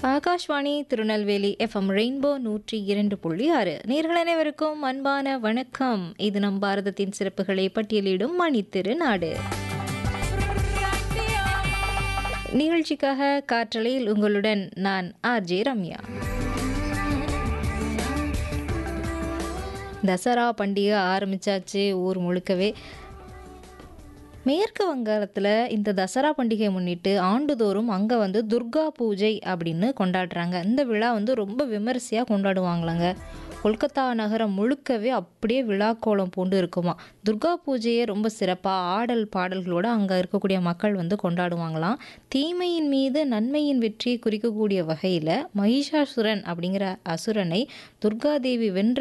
Akashvani Tirunelveli FM rainbow நூற்றி இரண்டு புள்ளி ஆறு நேர்கள் அனைவருக்கும் அன்பான வணக்கம் இது நம் பாரதத்தின் சிறப்புகளை பட்டியலிடும் மணித்திரு நாடு நிகழ்ச்சிக்காக காற்றலையில் உங்களுடன் நான் ஆர்ஜே ரம்யா தசரா பண்டிகை ஆரம்பிச்சாச்சு ஊர் முழுக்கவே மேற்கு வங்காளத்தில் இந்த தசரா பண்டிகையை முன்னிட்டு ஆண்டுதோறும் அங்கே வந்து துர்கா பூஜை அப்படின்னு கொண்டாடுறாங்க இந்த விழா வந்து ரொம்ப விமரிசையாக கொண்டாடுவாங்களாங்க கொல்கத்தா நகரம் முழுக்கவே அப்படியே விழாக்கோலம் பூண்டு இருக்குமா துர்கா பூஜையை ரொம்ப சிறப்பாக ஆடல் பாடல்களோடு அங்கே இருக்கக்கூடிய மக்கள் வந்து கொண்டாடுவாங்களாம் தீமையின் மீது நன்மையின் வெற்றியை குறிக்கக்கூடிய வகையில் மகிஷாசுரன் அப்படிங்கிற அசுரனை துர்காதேவி வென்ற